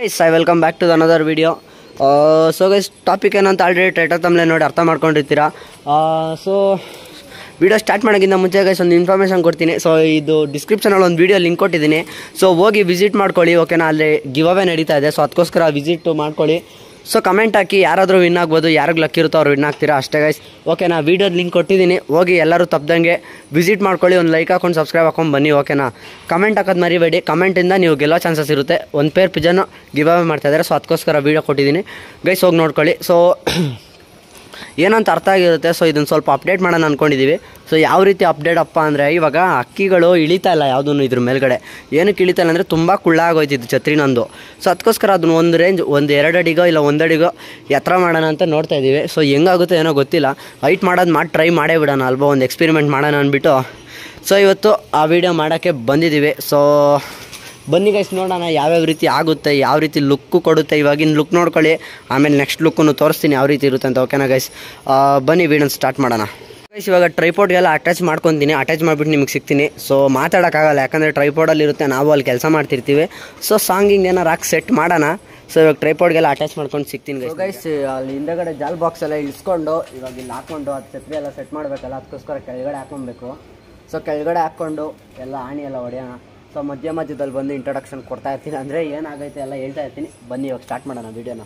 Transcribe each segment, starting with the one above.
guys I welcome back to another video so guys topic ಏನಂತ already title ತಮ್ಮಲೆ ನೋಡಿ ಅರ್ಥ ಮಾಡ್ಕೊಂಡಿರ್ತೀರಾ ಸೊ ವಿಡಿಯೋ ಸ್ಟಾರ್ಟ್ ಮಾಡೋಕ್ಕಿಂತ ಮುಂಚೆ ಗೈಸ್ ಒಂದು ಇನ್ಫಾರ್ಮೇಷನ್ ಕೊಡ್ತೀನಿ ಸೊ ಇದು ಡಿಸ್ಕ್ರಿಪ್ಷನಲ್ಲಿ ಒಂದು ವಿಡಿಯೋ ಲಿಂಕ್ ಕೊಟ್ಟಿದ್ದೀನಿ ಸೊ ಹೋಗಿ ವಿಸಿಟ್ ಮಾಡ್ಕೊಳ್ಳಿ ಓಕೆನಾ ಅಲ್ಲಿ ಗಿವ್ ಅವೇ ನಡೀತಾ ಇದೆ ಸೊ ಅದಕ್ಕೋಸ್ಕರ ವಿಸಿಟ್ ಮಾಡ್ಕೊಳ್ಳಿ ಸೊ ಕಮೆಂಟ್ ಹಾಕಿ ಯಾರಾದರೂ ವಿನ್ ಆಗ್ಬೋದು ಯಾರಿಗೆ ಲಕ್ ಇರುತ್ತೋ ಅವ್ರು ವಿನ್ ಆಗ್ತೀರಾ ಅಷ್ಟೇ ಗೈಸ್ ಓಕೆನಾ ವೀಡಿಯೋದ ಲಿಂಕ್ ಕೊಟ್ಟಿದ್ದೀನಿ ಹೋಗಿ ಎಲ್ಲರೂ ತಪ್ಪದಂಗೆ ವಿಸಿಟ್ ಮಾಡ್ಕೊಳ್ಳಿ ಒಂದು ಲೈಕ್ ಹಾಕೊಂಡು ಸಬ್ಸ್ಕ್ರೈಬ್ ಹಾಕೊಂಡು ಬನ್ನಿ ಓಕೆನಾ ಕಮೆಂಟ್ ಹಾಕೋದು ಮರಿಬೇಡಿ ಕಮೆಂಟಿಂದ ನೀವು ಗೆಲ್ಲೋ ಚಾನ್ಸಸ್ ಇರುತ್ತೆ ಒಂದು ಪೇರ್ ಪಿಜನ್ನು ಗಿವ್ ಅವೇ ಮಾಡ್ತಾ ಇದ್ದಾರೆ ಸೊ ಅದಕ್ಕೋಸ್ಕರ ವೀಡಿಯೋ ಕೊಟ್ಟಿದ್ದೀನಿ ಗೈಸ್ ಹೋಗಿ ನೋಡ್ಕೊಳ್ಳಿ ಸೊ ಏನಂತ ಅರ್ಥ ಆಗಿರುತ್ತೆ ಸೊ ಇದನ್ನು ಸ್ವಲ್ಪ ಅಪ್ಡೇಟ್ ಮಾಡೋಣ ಅಂದ್ಕೊಂಡಿದ್ದೀವಿ ಸೊ ಯಾವ ರೀತಿ ಅಪ್ಡೇಟ್ ಅಪ್ಪ ಅಂದರೆ ಇವಾಗ ಅಕ್ಕಿಗಳು ಇಳಿತಾ ಇಲ್ಲ ಯಾವುದೂ ಇದ್ರ ಮೇಲ್ಗಡೆ ಏನಕ್ಕೆ ಇಳಿತಾ ಇಲ್ಲ ಅಂದರೆ ತುಂಬ ಕುಳ್ಳ ಆಗೋಯ್ತಿದ್ದು ಛತ್ರಿ ನಂದು ಸೊ ಅದಕ್ಕೋಸ್ಕರ ಅದನ್ನ ಒಂದು ರೇಂಜ್ ಒಂದು ಎರಡು ಅಡಿಗೋ ಇಲ್ಲ ಒಂದು ಅಡಿಗೋ ಎತ್ತರ ಮಾಡೋಣ ಅಂತ ನೋಡ್ತಾ ಇದ್ದೀವಿ ಸೊ ಹೆಂಗಾಗುತ್ತೆ ಏನೋ ಗೊತ್ತಿಲ್ಲ ಹೈಟ್ ಮಾಡೋದು ಮಾಡಿ ಟ್ರೈ ಮಾಡೇ ಬಿಡೋಣ ಅಲ್ವಾ ಒಂದು ಎಕ್ಸ್ಪೆರಿಮೆಂಟ್ ಮಾಡೋಣ ಅಂದ್ಬಿಟ್ಟು ಸೊ ಇವತ್ತು ಆ ವಿಡಿಯೋ ಮಾಡೋಕ್ಕೆ ಬಂದಿದ್ದೀವಿ ಸೊ ಬನ್ನಿ ಗೈಸ್ ನೋಡೋಣ ಯಾವ್ಯಾವ ರೀತಿ ಆಗುತ್ತೆ ಯಾವ ರೀತಿ ಲುಕ್ಕು ಕೊಡುತ್ತೆ ಇವಾಗಿನ ಲುಕ್ ನೋಡ್ಕೊಳ್ಳಿ ಆಮೇಲೆ ನೆಕ್ಸ್ಟ್ ಲುಕ್ಕನ್ನು ತೋರಿಸ್ತೀನಿ ಯಾವ ರೀತಿ ಇರುತ್ತೆ ಅಂತ ಓಕೆನಾ ಗೈಸ್ ಬನ್ನಿ ವಿಡಿಯೋನ ಸ್ಟಾರ್ಟ್ ಮಾಡೋಣ ಗೈಸ್ ಇವಾಗ ಟ್ರೈಪೋರ್ಟ್ಗೆಲ್ಲ ಅಟ್ಯಾಚ್ ಮಾಡ್ಕೊತೀನಿ ಅಟ್ಯಾಚ್ ಮಾಡಿಬಿಟ್ಟು ನಿಮಗೆ ಸಿಗ್ತೀನಿ ಸೊ ಮಾತಾಡೋಕ್ಕಾಗಲ್ಲ ಯಾಕಂದರೆ ಟ್ರೈಪೋರ್ಡಲ್ಲಿ ಇರುತ್ತೆ ನಾವು ಅಲ್ಲಿ ಕೆಲಸ ಮಾಡ್ತಿರ್ತೀವಿ ಸೊ ಸಾಂಗಿಂಗ್ ಏನಾರು ಹಾಕಿ ಸೆಟ್ ಮಾಡೋಣ ಸೊ ಇವಾಗ ಟ್ರೈಪೋರ್ಟ್ಗೆಲ್ಲ ಅಟ್ಯಾಚ್ ಮಾಡ್ಕೊಂಡು ಸಿಗ್ತೀನಿ ಗೈಸ್ ಅಲ್ಲಿ ಹಿಂದೆಗಡೆ ಜಾಲ್ ಬಾಕ್ಸ್ ಎಲ್ಲ ಇಳಿಸ್ಕೊಂಡು ಇವಾಗ ಇಲ್ಲಿ ಹಾಕ್ಕೊಂಡು ಅದು ಛತ್ರಿ ಎಲ್ಲ ಸೆಟ್ ಮಾಡಬೇಕಲ್ಲ ಅದಕ್ಕೋಸ್ಕರ ಕೆಳಗಡೆ ಹಾಕ್ಕೊಬೇಕು ಸೊ ಕೆಳಗಡೆ ಹಾಕ್ಕೊಂಡು ಎಲ್ಲ ಆಣಿ ಎಲ್ಲ ಹೊಡೆಯೋಣ ಸೊ ಮಧ್ಯ ಮಧ್ಯದಲ್ಲಿ ಬಂದು ಇಂಟ್ರೊಡಕ್ಷನ್ ಕೊಡ್ತಾ ಇರ್ತೀನಿ ಅಂದರೆ ಏನಾಗೈತೆ ಎಲ್ಲ ಹೇಳ್ತಾ ಇರ್ತೀನಿ ಬನ್ನಿ ಇವಾಗ ಸ್ಟಾರ್ಟ್ ಮಾಡೋಣ ವೀಡಿಯೋನ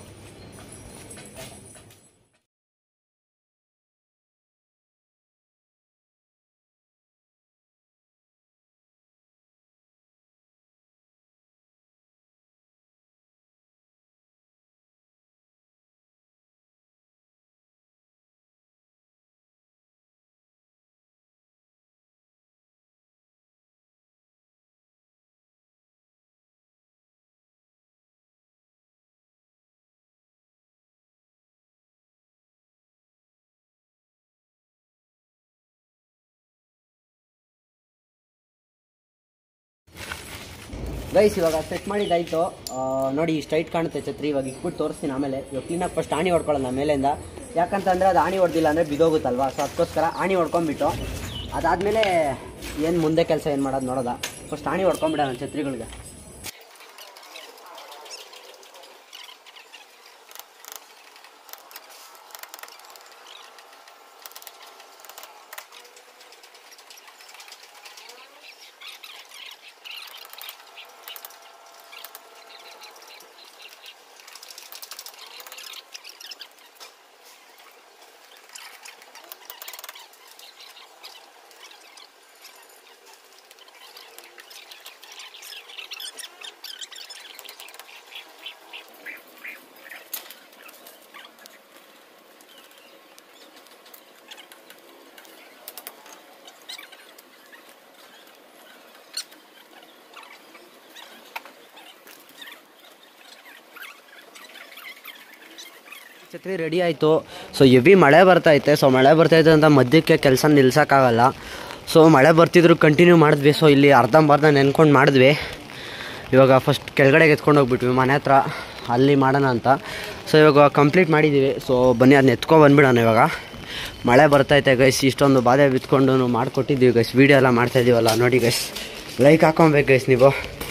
ಗೈಸ್ ಇವಾಗ ಸೆಟ್ ಮಾಡಿದ್ದಾಯ್ತು ಆ, ನೋಡಿ ಸ್ಟ್ರೈಟ್ ಕಾಣುತ್ತೆ ಛತ್ರಿ ಇವಾಗ ಇಟ್ಬಿಟ್ಟು ತೋರಿಸ್ತೀನಿ ಆಮೇಲೆ ಇವಾಗ ಕ್ಲೀನಾಗಿ ಫಸ್ಟ್ ಆಣಿ ಹೊಡ್ಕೊಳ್ಳೋಣ ಮೇಲಿಂದ ಯಾಕಂತಂದರೆ ಅದು ಆಣಿ ಹೊಡೆದಿಲ್ಲ ಅಂದರೆ ಬಿದೋಗುತ್ತಲ್ವಾ ಸೊ ಅದಕ್ಕೋಸ್ಕರ ಆಣಿ ಹೊಡ್ಕೊಂಬಿಟ್ಟು ಅದಾದಮೇಲೆ ಏನು ಮುಂದೆ ಕೆಲಸ ಏನು ಮಾಡೋದು ನೋಡೋದ ಫಸ್ಟ್ ಆಣಿ ಹೊಡ್ಕೊಂಬಿಡೋಣ ಛತ್ರಿಗಳಿಗೆ ಛತ್ರಿ ರೆಡಿ ಆಯಿತು ಸೊ ಹೆವಿ ಮಳೆ ಬರ್ತೈತೆ ಸೊ ಮಳೆ ಬರ್ತೈತೆ ಅಂತ ಮಧ್ಯಕ್ಕೆ ಕೆಲಸ ನಿಲ್ಸೋಕ್ಕಾಗಲ್ಲ ಸೊ ಮಳೆ ಬರ್ತಿದ್ರು ಕಂಟಿನ್ಯೂ ಮಾಡಿದ್ವಿ ಸೊ ಇಲ್ಲಿ ಅರ್ಧಂಬರ್ಧ ನೆನ್ಕೊಂಡು ಮಾಡಿದ್ವಿ ಇವಾಗ ಫಸ್ಟ್ ಕೆಳಗಡೆಗೆ ಎತ್ಕೊಂಡು ಹೋಗ್ಬಿಟ್ವಿ ಮನೆ ಹತ್ರ ಅಲ್ಲಿ ಮಾಡೋಣ ಅಂತ ಸೊ ಇವಾಗ ಕಂಪ್ಲೀಟ್ ಮಾಡಿದ್ದೀವಿ ಸೊ ಬನ್ನಿ ಅದನ್ನ ಎತ್ಕೊಂಡು ಬಂದ್ಬಿಡೋಣ ಇವಾಗ ಮಳೆ ಬರ್ತೈತೆ ಗೈಸ್ ಇಷ್ಟೊಂದು ಬಾಧೆ ಬಿತ್ಕೊಂಡು ಮಾಡಿಕೊಟ್ಟಿದ್ದೀವಿ ಗೈಸ್ ವೀಡಿಯೋ ಎಲ್ಲ ಮಾಡ್ತಾಯಿದ್ದೀವಲ್ಲ ನೋಡಿ ಗೈಸ್ ಲೈಕ್ ಹಾಕೊಬೇಕು ಗೈಸ್ ನೀವು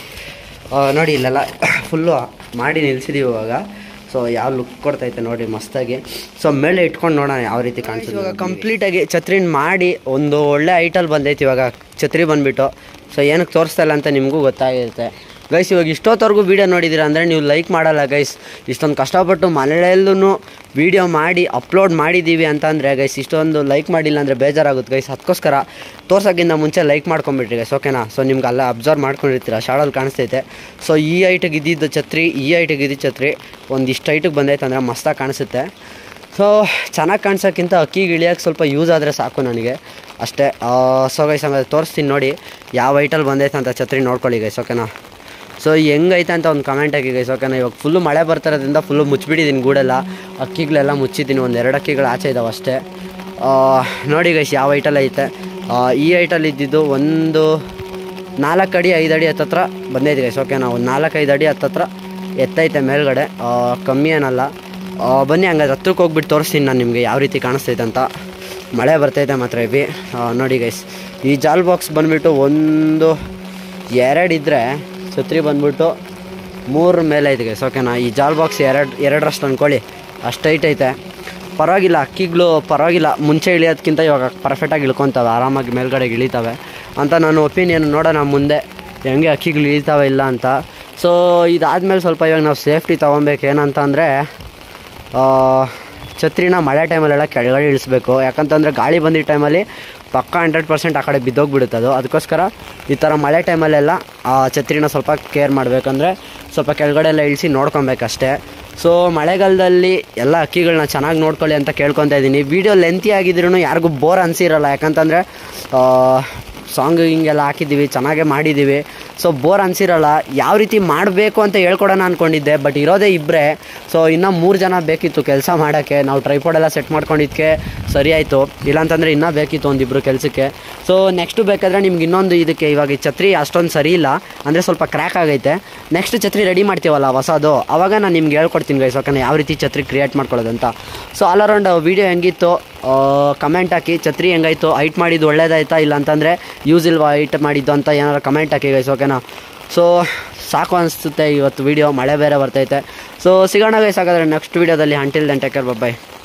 ಆ, ನೋಡಿ ಇಲ್ಲೆಲ್ಲ ಫುಲ್ಲು ಮಾಡಿ ನಿಲ್ಸಿದೀವಿ ಇವಾಗ ಸೊ ಯಾವ ಲುಕ್ ಕೊಡ್ತೈತೆ ನೋಡಿ ಮಸ್ತಾಗಿ ಸೊ ಮೇಲೆ ಇಟ್ಕೊಂಡು ನೋಡೋಣ ಯಾವ ರೀತಿ ಕಾಣಿಸುತ್ತೆ ಇವಾಗ ಕಂಪ್ಲೀಟಾಗಿ ಛತ್ರಿನ ಮಾಡಿ ಒಂದು ಒಳ್ಳೆ ಐಟಲ್ ಬಂದೈತೆ ಇವಾಗ ಛತ್ರಿ ಬಂದುಬಿಟ್ಟು ಸೊ ಏನಕ್ಕೆ ತೋರಿಸ್ತಾ ಇಲ್ಲ ಅಂತ ನಿಮಗೂ ಗೊತ್ತಾಗಿರುತ್ತೆ ಗೈಸ್ ಇವಾಗ ಇಷ್ಟೊತ್ತವರೆಗೂ ವೀಡಿಯೋ ನೋಡಿದ್ದೀರಾ ಅಂದರೆ ನೀವು ಲೈಕ್ ಮಾಡಲ್ಲ ಗೈಸ್ ಇಷ್ಟೊಂದು ಕಷ್ಟಪಟ್ಟು ಮನೆಯಲ್ಲೂ ವೀಡಿಯೋ ಮಾಡಿ ಅಪ್ಲೋಡ್ ಮಾಡಿದ್ದೀವಿ ಅಂತಂದರೆ ಗೈಸ್ ಇಷ್ಟೊಂದು ಲೈಕ್ ಮಾಡಿಲ್ಲ ಅಂದರೆ ಬೇಜಾರಾಗುತ್ತೆ ಗೈಸ್ ಅದಕ್ಕೋಸ್ಕರ ತೋರ್ಸೋಕ್ಕಿಂತ ಮುಂಚೆ ಲೈಕ್ ಮಾಡ್ಕೊಂಬಿಟ್ರಿ ಗೈಸ್ ಓಕೆನಾ ಸೊ ನಿಮ್ಗೆ ಅಲ್ಲ ಅಬ್ಸರ್ವ್ ಮಾಡ್ಕೊಂಡಿರ್ತೀರ ಶಾಡಲ್ಲಿ ಕಾಣಿಸ್ತೈತೆ ಸೊ ಈ ಐಟಿಗೆ ಇದ್ದಿದ್ದು ಛತ್ರಿ ಈ ಐಟಿಗೆ ಇದ್ದಿದ್ದು ಛತ್ರಿ ಒಂದಿಷ್ಟು ಐಟಿಗೆ ಬಂದೈತೆ ಅಂದರೆ ಮಸ್ತಾಗಿ ಕಾಣಿಸುತ್ತೆ ಸೊ ಚೆನ್ನಾಗಿ ಕಾಣಿಸೋಕ್ಕಿಂತ ಅಕ್ಕಿಗೆ ಇಳಿಯೋಕ್ಕೆ ಸ್ವಲ್ಪ ಯೂಸ್ ಆದರೆ ಸಾಕು ನನಗೆ ಅಷ್ಟೇ ಸೊ ಗೈಸ್ ಆಮೇಲೆ ತೋರಿಸ್ತೀನಿ ನೋಡಿ ಯಾವ ಐಟಲ್ಲಿ ಬಂದೈತೆ ಅಂತ ಛತ್ರಿ ನೋಡ್ಕೊಳ್ಳಿ ಗೈಸ್ ಓಕೆನಾ ಸೊ ಹೆಂಗೈತೆ ಅಂತ ಒಂದು ಕಮೆಂಟ್ ಹಾಕಿ ಗೈಸ್ ಓಕೆನಾ ಇವಾಗ ಫುಲ್ಲು ಮಳೆ ಬರ್ತಿರೋದ್ರಿಂದ ಫುಲ್ಲು ಮುಚ್ಚಿಬಿಟ್ಟಿದ್ದೀನಿ ಗೂಡೆಲ್ಲ ಅಕ್ಕಿಗಳೆಲ್ಲ ಮುಚ್ಚಿದ್ದೀನಿ ಒಂದು ಎರಡು ಅಕ್ಕಿಗಳು ಆಚೆ ಇದಾವೆ ಅಷ್ಟೇ ಆ, ನೋಡಿ ಗೈಸ್ ಯಾವ ಐಟಲ್ ಐತೆ ಆ, ಈ ಐಟಲ್ ಇದ್ದಿದ್ದು ಒಂದು ನಾಲ್ಕು ಅಡಿ ಐದು ಅಡಿ ಹತ್ತತ್ರ ಬಂದೈತೆ ಗೈಸ್ ಓಕೆನಾ ಒಂದು ನಾಲ್ಕು ಐದು ಅಡಿ ಹತ್ತತ್ರ ಎತ್ತೈತೆ ಮೇಲ್ಗಡೆ ಆ, ಕಮ್ಮಿ ಏನಲ್ಲ ಆ, ಬನ್ನಿ ಹಂಗಾದ್ರೆ ಹತ್ರಕ್ಕೆ ಹೋಗ್ಬಿಟ್ಟು ತೋರಿಸ್ತೀನಿ ನಾನು ನಿಮಗೆ ಯಾವ ರೀತಿ ಕಾಣಿಸ್ತೈತೆ ಅಂತ ಮಳೆ ಬರ್ತೈತೆ ಮಾತ್ರ ಇವಿ ನೋಡಿ ಗೈಸ್ ಈ ಜಾಲ್ ಬಾಕ್ಸ್ ಬಂದುಬಿಟ್ಟು ಒಂದು ಎರಡು ಇದ್ದರೆ ಛತ್ರಿ ಬಂದ್ಬಿಟ್ಟು ಮೂರು ಮೇಲೆ ಐತೆ ಗೈಸ್ ಓಕೆನಾ ಈ ಜಾಲ್ ಬಾಕ್ಸ್ ಎರಡು ಎರಡರಷ್ಟು ಅಂದ್ಕೊಳ್ಳಿ ಅಷ್ಟು ಹೈಟ್ ಐತೆ ಪರವಾಗಿಲ್ಲ ಅಕ್ಕಿಗಳು ಪರವಾಗಿಲ್ಲ ಮುಂಚೆ ಇಳಿಯೋದಕ್ಕಿಂತ ಇವಾಗ ಪರ್ಫೆಕ್ಟಾಗಿ ಇಳ್ಕೊತವೆ ಆರಾಮಾಗಿ ಮೇಲ್ಗಡೆಗೆ ಇಳಿತವೆ ಅಂತ ನಾನು ಒಪಿನಿಯನ್ ನೋಡೋಣ ಮುಂದೆ ಹೆಂಗೆ ಅಕ್ಕಿಗಳು ಇಳಿತಾವೆ ಇಲ್ಲ ಅಂತ ಸೊ ಇದಾದಮೇಲೆ ಸ್ವಲ್ಪ ಇವಾಗ ನಾವು ಸೇಫ್ಟಿ ತೊಗೊಬೇಕು ಏನಂತ ಅಂದರೆ ಛತ್ರಿನ ಮಳೆ ಟೈಮಲ್ಲೆಲ್ಲ ಕೆಳಗಡೆ ಇಳಿಸ್ಬೇಕು ಯಾಕಂತಂದರೆ ಗಾಳಿ ಬಂದಿದ್ದ ಟೈಮಲ್ಲಿ ಪಕ್ಕ ಹಂಡ್ರೆಡ್ ಪರ್ಸೆಂಟ್ ಆ ಕಡೆ ಬಿದ್ದೋಗ್ಬಿಡುತ್ತೆ ಅದು ಅದಕ್ಕೋಸ್ಕರ ಈ ಥರ ಮಳೆ ಟೈಮಲ್ಲೆಲ್ಲ ಆ ಛತ್ರಿನ ಸ್ವಲ್ಪ ಕೇರ್ ಮಾಡಬೇಕಂದ್ರೆ ಸ್ವಲ್ಪ ಕೆಳಗಡೆ ಎಲ್ಲ ಇಳಿಸಿ ನೋಡ್ಕೊಬೇಕಷ್ಟೇ ಸೊ ಮಳೆಗಾಲದಲ್ಲಿ ಎಲ್ಲ ಅಕ್ಕಿಗಳನ್ನ ಚೆನ್ನಾಗಿ ನೋಡ್ಕೊಳ್ಳಿ ಅಂತ ಕೇಳ್ಕೊತಾ ಇದ್ದೀನಿ ವಿಡಿಯೋ ಲೆಂತಿ ಆಗಿದ್ರೂ ಯಾರಿಗೂ ಬೋರ್ ಅನಿಸಿರಲ್ಲ ಯಾಕಂತಂದರೆ ಸಾಂಗ್ ಹಿಂಗೆಲ್ಲ ಹಾಕಿದ್ದೀವಿ ಚೆನ್ನಾಗೇ ಮಾಡಿದ್ದೀವಿ ಸೊ ಬೋರ್ ಅನಿಸಿರಲ್ಲ ಯಾವ ರೀತಿ ಮಾಡಬೇಕು ಅಂತ ಹೇಳ್ಕೊಡೋಣ ಅಂದ್ಕೊಂಡಿದ್ದೆ ಬಟ್ ಇರೋದೇ ಇಬ್ಬರೇ ಸೊ ಇನ್ನೂ ಮೂರು ಜನ ಬೇಕಿತ್ತು ಕೆಲಸ ಮಾಡೋಕ್ಕೆ ನಾವು ಟ್ರೈಪೋಡೆಲ್ಲ ಸೆಟ್ ಮಾಡ್ಕೊಂಡಿದ್ದಕ್ಕೆ ಸರಿ ಆಯಿತು ಇಲ್ಲಾಂತಂದರೆ ಇನ್ನೂ ಬೇಕಿತ್ತು ಒಂದಿಬ್ಬರು ಕೆಲಸಕ್ಕೆ ಸೊ ನೆಕ್ಸ್ಟು ಬೇಕಾದರೆ ನಿಮ್ಗೆ ಇನ್ನೊಂದು ಇದಕ್ಕೆ ಇವಾಗ ಈ ಛತ್ರಿ ಅಷ್ಟೊಂದು ಸರಿ ಇಲ್ಲ ಅಂದರೆ ಸ್ವಲ್ಪ ಕ್ರ್ಯಾಕ್ ಆಗೈತೆ ನೆಕ್ಸ್ಟ್ ಛತ್ರಿ ರೆಡಿ ಮಾಡ್ತೀವಲ್ಲ ಹೊಸದು ಅವಾಗ ನಾನು ನಿಮ್ಗೆ ಹೇಳ್ಕೊಡ್ತೀನಿ ಗೈಸ್ ಯಾಕಂದ್ರೆ ಯಾವ ರೀತಿ ಛತ್ರಿ ಕ್ರಿಯೇಟ್ ಮಾಡ್ಕೊಳ್ಳೋದಂತ ಸೊ ಆಲ್ ಅರೌಂಡ್ ವೀಡಿಯೋ ಹೆಂಗಿತ್ತು ಕಮೆಂಟ್ ಹಾಕಿ ಛತ್ರಿ ಹೆಂಗಾಯ್ತು ಹೈಟ್ ಮಾಡಿದ್ದು ಒಳ್ಳೇದಾಯ್ತಾ ಇಲ್ಲ ಅಂತಂದರೆ ಯೂಸ್ ಇಲ್ವಾ ಹೈಟ್ ಮಾಡಿದ್ದು ಅಂತ ಏನಾರು ಕಮೆಂಟ್ ಹಾಕಿ ಗೈಸ್ ಓಕೆನಾ ಸೊ ಸಾಕು ಅನಿಸುತ್ತೆ ಇವತ್ತು ವೀಡಿಯೋ ಮಳೆ ಬೇರೆ ಬರ್ತೈತೆ ಸೊ ಸಿಗೋಣ ಗೈಸ್ ಹಾಗಾದ್ರೆ ನೆಕ್ಸ್ಟ್ ವೀಡಿಯೋದಲ್ಲಿ ಅಂಟಿಲ್ ದೆನ್ ಟೇಕರ್ ಬಾಯ್